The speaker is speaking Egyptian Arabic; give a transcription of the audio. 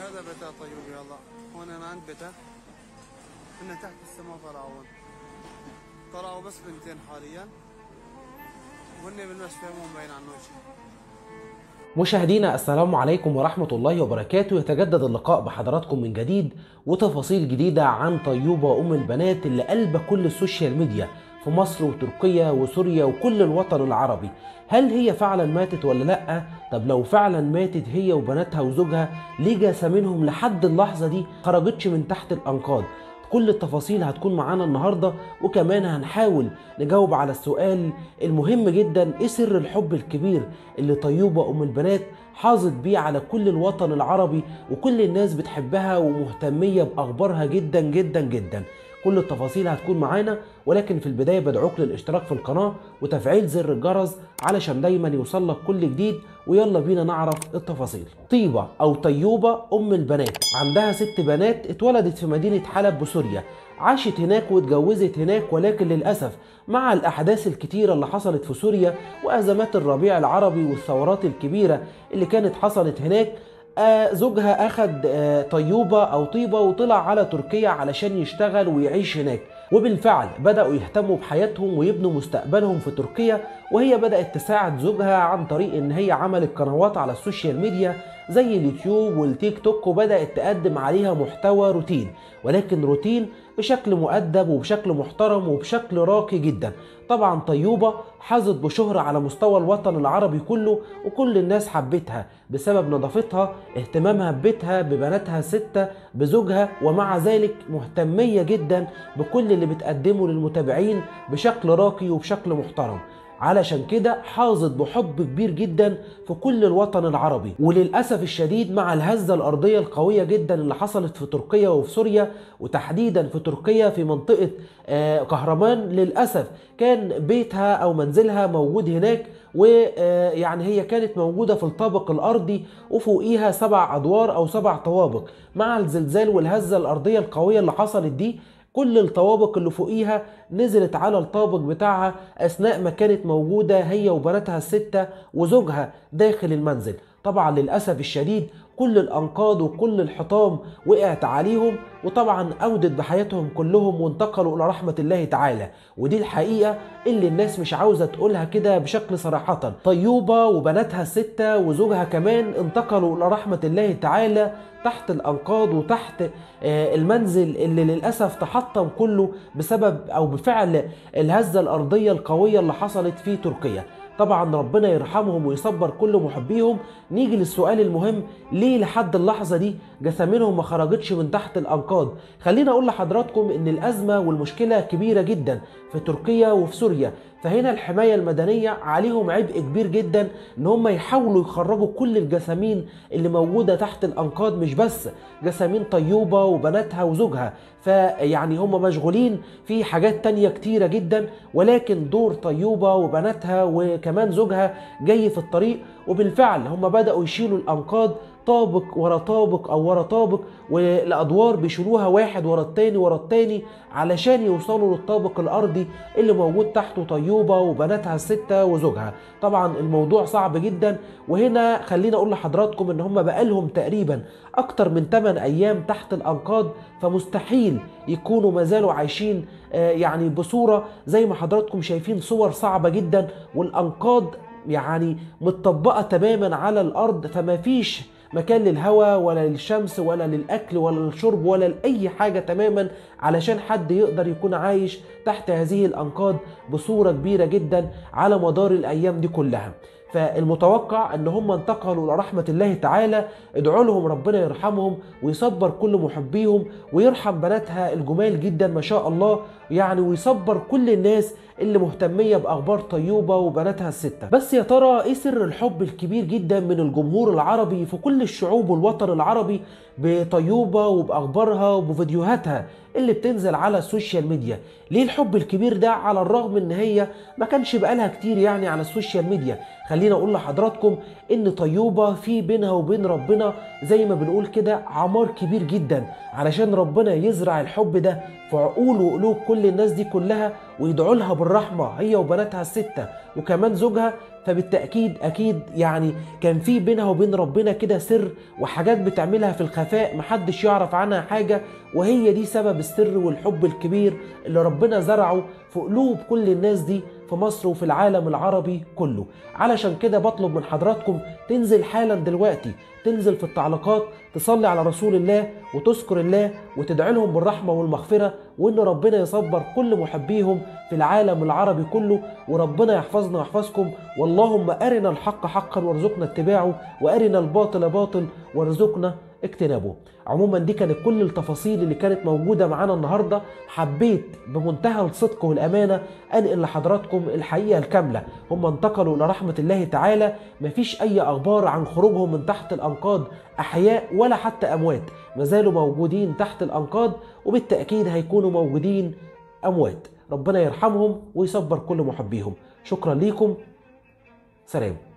هذا بيتها طيب يلا هون انا عند بيتها هن تحت السماء طلعوا طلعوا بس بنتين حاليا وهن بالمشفى مو مبين عنه شيء مشاهدينا السلام عليكم ورحمة الله وبركاته يتجدد اللقاء بحضراتكم من جديد وتفاصيل جديدة عن طيوبة أم البنات اللي قلبة كل السوشيال ميديا في مصر وتركيا وسوريا وكل الوطن العربي هل هي فعلا ماتت ولا لا طب لو فعلا ماتت هي وبناتها وزوجها ليه جسامينهم لحد اللحظة دي خرجتش من تحت الأنقاض كل التفاصيل هتكون معانا النهارده وكمان هنحاول نجاوب على السؤال المهم جدا ايه سر الحب الكبير اللي طيوبه ام البنات حاضت بيه على كل الوطن العربي وكل الناس بتحبها ومهتميه باخبارها جدا جدا جدا كل التفاصيل هتكون معانا ولكن في البدايه بدعوك للاشتراك في القناه وتفعيل زر الجرس علشان دايما يوصلك كل جديد ويلا بينا نعرف التفاصيل طيبة أو طيوبة أم البنات عندها ست بنات اتولدت في مدينة حلب بسوريا عاشت هناك واتجوزت هناك ولكن للأسف مع الأحداث الكتيرة اللي حصلت في سوريا وأزمات الربيع العربي والثورات الكبيرة اللي كانت حصلت هناك آه زوجها أخد آه طيوبة أو طيبة وطلع على تركيا علشان يشتغل ويعيش هناك وبالفعل بدأوا يهتموا بحياتهم ويبنوا مستقبلهم في تركيا وهي بدأت تساعد زوجها عن طريق إن هي عملت قنوات على السوشيال ميديا زي اليوتيوب والتيك توك وبدأت تقدم عليها محتوى روتين ولكن روتين بشكل مؤدب وبشكل محترم وبشكل راقي جدا طبعا طيوبة حظت بشهرة على مستوى الوطن العربي كله وكل الناس حبتها بسبب نظافتها اهتمامها ببيتها ببناتها الستة بزوجها ومع ذلك مهتمية جدا بكل اللي بتقدمه للمتابعين بشكل راقي وبشكل محترم علشان كده حاظت بحب كبير جدا في كل الوطن العربي وللأسف الشديد مع الهزة الأرضية القوية جدا اللي حصلت في تركيا وفي سوريا وتحديدا في تركيا في منطقة آه كهرمان للأسف كان بيتها أو منزلها موجود هناك ويعني هي كانت موجودة في الطابق الأرضي وفوقيها سبع أدوار أو سبع طوابق مع الزلزال والهزة الأرضية القوية اللي حصلت دي كل الطوابق اللي فوقيها نزلت على الطابق بتاعها اثناء ما كانت موجوده هي وبناتها السته وزوجها داخل المنزل طبعا للاسف الشديد كل الانقاض وكل الحطام وقعت عليهم وطبعا اودت بحياتهم كلهم وانتقلوا الى رحمه الله تعالى ودي الحقيقه اللي الناس مش عاوزه تقولها كده بشكل صراحه طيوبه وبناتها السته وزوجها كمان انتقلوا الى رحمه الله تعالى تحت الانقاض وتحت المنزل اللي للاسف تحطم كله بسبب او بفعل الهزه الارضيه القويه اللي حصلت في تركيا طبعا ربنا يرحمهم ويصبر كل محبيهم نيجي للسؤال المهم ليه لحد اللحظه دي جسامينهم ما خرجتش من تحت الانقاض خلينا اقول لحضراتكم ان الازمه والمشكله كبيره جدا في تركيا وفي سوريا فهنا الحمايه المدنيه عليهم عبء كبير جدا ان هم يحاولوا يخرجوا كل الجسامين اللي موجوده تحت الانقاض مش بس جسامين طيوبه وبناتها وزوجها فيعني هم مشغولين في حاجات تانية كتيره جدا ولكن دور طيوبه وبناتها وكمان زوجها جاي في الطريق وبالفعل هم بداوا يشيلوا الانقاض طابق ورا طابق او ورا طابق والادوار بيشيلوها واحد ورا التاني ورا التاني علشان يوصلوا للطابق الارضي اللي موجود تحته طيوبه وبناتها السته وزوجها طبعا الموضوع صعب جدا وهنا خلينا اقول لحضراتكم ان هم بقالهم تقريبا اكتر من 8 ايام تحت الانقاض فمستحيل يكونوا ما زالوا عايشين يعني بصوره زي ما حضراتكم شايفين صور صعبه جدا والانقاض يعني متطبقه تماما على الارض فما فيش مكان للهواء ولا للشمس ولا للاكل ولا للشرب ولا لاي حاجه تماما علشان حد يقدر يكون عايش تحت هذه الانقاض بصوره كبيره جدا على مدار الايام دي كلها فالمتوقع ان هم انتقلوا الى رحمه الله تعالى ادعوا لهم ربنا يرحمهم ويصبر كل محبيهم ويرحم بناتها الجمال جدا ما شاء الله يعني ويصبر كل الناس اللي مهتميه باخبار طيوبه وبناتها السته بس يا ترى ايه سر الحب الكبير جدا من الجمهور العربي في كل الشعوب والوطن العربي بطيوبه وباخبارها وبفيديوهاتها اللي بتنزل على السوشيال ميديا ليه الحب الكبير ده على الرغم ان هي ما كانش بقالها كتير يعني على السوشيال ميديا خلينا اقول لحضراتكم ان طيوبه في بينها وبين ربنا زي ما بنقول كده عمار كبير جدا علشان ربنا يزرع الحب ده في عقول وقلوب كل الناس دي كلها ويدعوا لها بالرحمه هي وبناتها السته وكمان زوجها فبالتاكيد اكيد يعني كان في بينها وبين ربنا كده سر وحاجات بتعملها في الخفاء محدش يعرف عنها حاجه وهي دي سبب السر والحب الكبير اللي ربنا زرعه في قلوب كل الناس دي في مصر وفي العالم العربي كله علشان كده بطلب من حضراتكم تنزل حالا دلوقتي تنزل في التعليقات تصلي على رسول الله وتذكر الله وتدعي لهم بالرحمة والمغفرة وإن ربنا يصبر كل محبيهم في العالم العربي كله وربنا يحفظنا ويحفظكم واللهم أرنا الحق حقا وارزقنا اتباعه وأرنا الباطل باطل وارزقنا اجتنابه عموما دي كانت كل التفاصيل اللي كانت موجودة معانا النهاردة حبيت بمنتهى الصدق والأمانة أنقل لحضراتكم الحقيقة الكاملة هم انتقلوا إلى رحمة الله تعالى مفيش أي أخبار عن خروجهم من تحت الأنقاض أحياء ولا حتى أموات ما زالوا موجودين تحت الأنقاض وبالتأكيد هيكونوا موجودين أموات ربنا يرحمهم ويصبر كل محبيهم شكرا ليكم سلام